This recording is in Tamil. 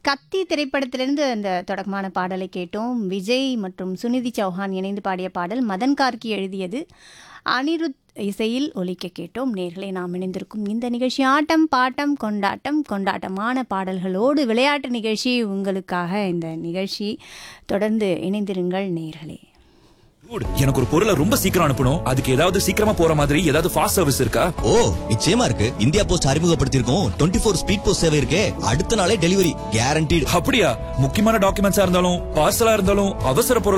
கத்தி திரைப்படத்திலிருந்து அந்த தொடக்கமான பாடலை கேட்டோம் விஜய் மற்றும் சுனிதி சௌஹான் இணைந்து பாடிய பாடல் மதன் கார்கி எழுதியது அனிருத் இசையில் ஒலிக்க கேட்டோம் நேர்களை நாம் இணைந்திருக்கும் இந்த நிகழ்ச்சி ஆட்டம் பாட்டம் கொண்டாட்டம் கொண்டாட்டமான பாடல்களோடு விளையாட்டு நிகழ்ச்சி உங்களுக்காக இந்த நிகழ்ச்சி தொடர்ந்து இணைந்திருங்கள் நேர்களே Dude, எனக்கு ஒரு பொருளை ரொம்ப சீக்கிரம் அனுப்பணும் அதுக்கு ஏதாவது சீக்கிரமா போற மாதிரி ஏதாவது ஃபாஸ்ட் சர்வீஸ் இருக்கா ஓ நிச்சயமா இருக்கு இந்தியா போஸ்ட் அறிமுகப்படுத்தியிருக்கோம் டுவெண்ட்டி ஃபோர் ஸ்பீட் போஸ்ட் சேவை இருக்கே அடுத்த நாளே டெலிவரி கேரண்டீடு அப்படியா முக்கியமான டாக்குமெண்ட்ஸா இருந்தாலும் பார்சலா இருந்தாலும் அவசர பொருளா